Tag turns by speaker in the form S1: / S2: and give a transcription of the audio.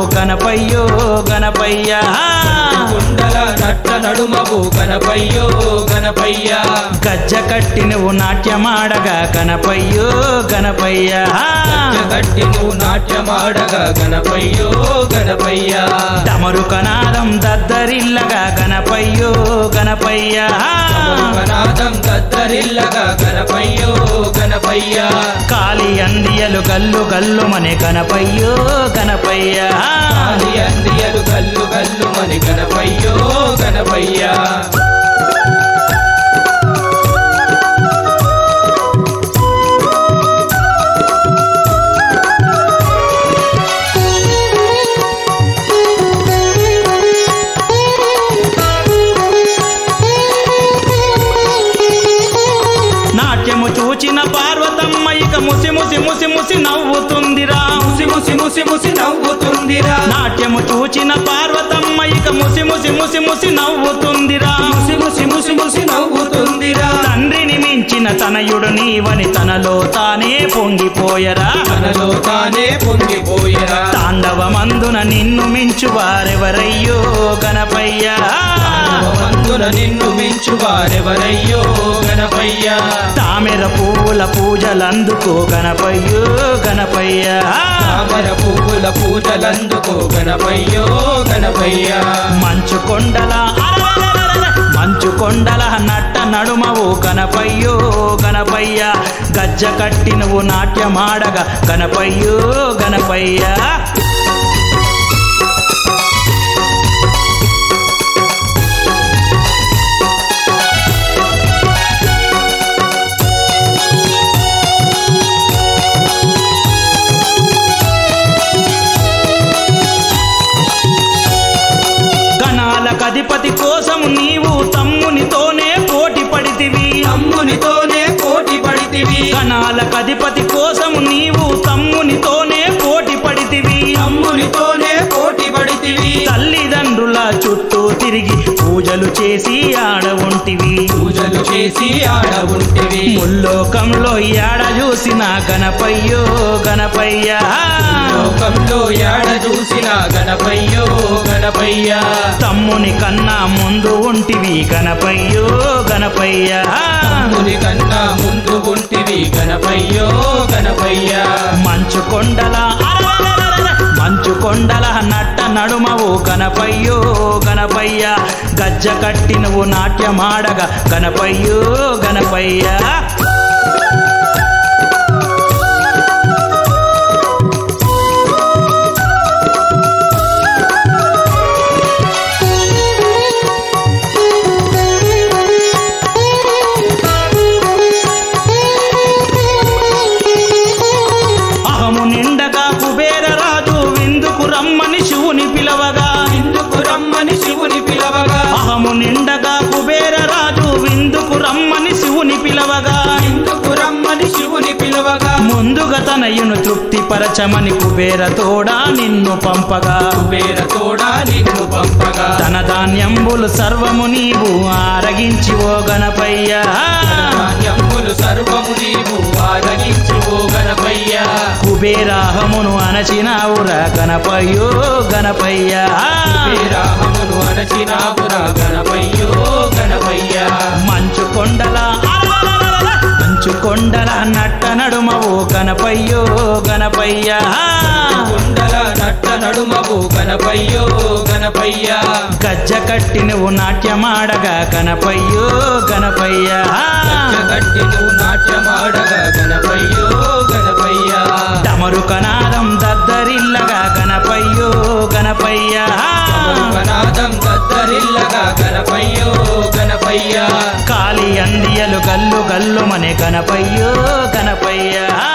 S1: గణపయ్యో గణపయ్య
S2: కుండల నట్ట నడుమవు గణపయ్యో గణపయ్య
S1: గజ్జ కట్టి నువ్వు నాట్యమాడగా గణపయ్యో గణపయ్య
S2: గట్టి నువ్వు నాట్యమాడగా గణపయ్యో గణపయ్య
S1: డమరు కనాదం దద్దరిల్లగా గణపయ్యో గణపయ్య
S2: గణనాదం దద్దరిల్లగా గణపయ్యో గణపయ్య
S1: కాలి అందియలు గల్లు గల్లు మనే గణపయ్యో గణపయ్య
S2: ఆది అందియలు గల్లు గల్లు మని గణపయ్యో గణపయ్య
S1: నాట్యము చూచిన పార్వతమ్మ ఇక ముసి ముసి ముసి ముసి నవ్వుతుందిరా
S2: ముసి ముసి ముసి ముసి నవ్వుతుందిరా
S1: నాట్యము చూచిన పార్వతమ్మ ఇక ముసి ముసి ముసి ముసి నవ్వుతుందిరా
S2: ముసి ముసి ముసి ముసి నవ్వుతుందిరా
S1: తండ్రిని మించిన తనయుడు నీవని తనలో తానే పొంగిపోయరా
S2: తనలో తానే పొంగిపోయిరా
S1: తాండవమందున నిన్ను మించు వారెవరయ్యో గణపయ్య
S2: మందున నిన్ను మించు వారెవరయ్యో గణపయ్య
S1: తామెర పువ్వుల పూజలందుకో గణపయ్యో గణపయ్య
S2: తామర పువ్వుల పూజలందుకో గణపయ్యో గణపయ్య
S1: మంచు కొండల అరరరరరర, మంచు కొండల నట్ట నడుమవు గణపయ్యో గణపయ్య గజ్జ కట్టి నువ్వు నాట్యమాడగా గణపయ్యో గణపయ్య గణాల కధిపతి కోసం నీవు తమ్మునితోనే పోటీ పడితివి
S2: తమ్మునితోనే కోటి పడితివి
S1: గణాల కధిపతి కోసం నీవు తమ్మునితోనే పోటీ పడితివి
S2: తమ్మునితోనే కోటి పడితివి
S1: తల్లిదండ్రుల చుట్టూ తిరిగి పూజలు చేసి ఆడ ఉంటివి
S2: పూజలు చేసి ఆడ ఉంటివి
S1: ముల్లోకంలో ఏడ చూసిన గణపయ్యో గణపయ్య
S2: లోకంలో యాడ చూసిన గణపయ్యో గణపయ్య
S1: తమ్ముని కన్నా ముందు ఉంటివి గణపయ్యో గణపయ్య
S2: తమ్ముని కన్నా ముందు ఉంటివి గణపయ్యో గణపయ్య
S1: మంచు కొండల అరరరరరర, మంచు కొండల నట్ట నడుమవు గణపయ్యో గణపయ్య గజ్జ కట్టి నువ్వు నాట్యమాడగా గణపయ్యో గణపయ్య అహము నిండగా కుబేర రాజు విందుకు రమ్మని శివుని పిలవగా
S2: ఇందుకు రమ్మని శివుని పిలవగా
S1: అహము నిండగా కుబేర రాజు విందుకు రమ్మని శివుని పిలవగా
S2: ఇందుకు రమ్మని శివుని పిలవగా
S1: ముందుగా తనయును తృప్తిపరచమని కుబేర తోడా నిన్ను పంపగా
S2: కుబేర తోడా నిన్ను పంపగా
S1: తన ధాన్యంబులు సర్వము నీవు ఆరగించి ఓ గణపయ్య
S2: ధాన్యములు సర్వము నీవు ఆరగించు ఓ గణపయ్య
S1: కుబేరాహమును అణచినావురా గణపయ్యో గణపయ్య
S2: వీరాహమును అణచినాపురా గణపయ్యో గణపయ్య
S1: మంచు కొండల అరరరరరర, మంచు కొండల నట్ట నడుమవు గణపయ్యో గణపయ్య
S2: కుండల నట్ట నడుమవు గణపయ్యో గణపయ్య
S1: గజ్జ కట్టి నువ్వు నాట్యమాడగా గణపయ్యో గణపయ్య
S2: గట్టి నువ్వు నాట్యమాడగా గణపయ్యో గణపయ్య
S1: డమరు కనాదం దద్దరిల్లగా గణపయ్యో గణపయ్య
S2: గణాదం దద్దరిల్లగా గణపయ్యో గణపయ్య
S1: కాలి అందియలు గల్లు గల్లు మనే గణపయ్యో గణపయ్య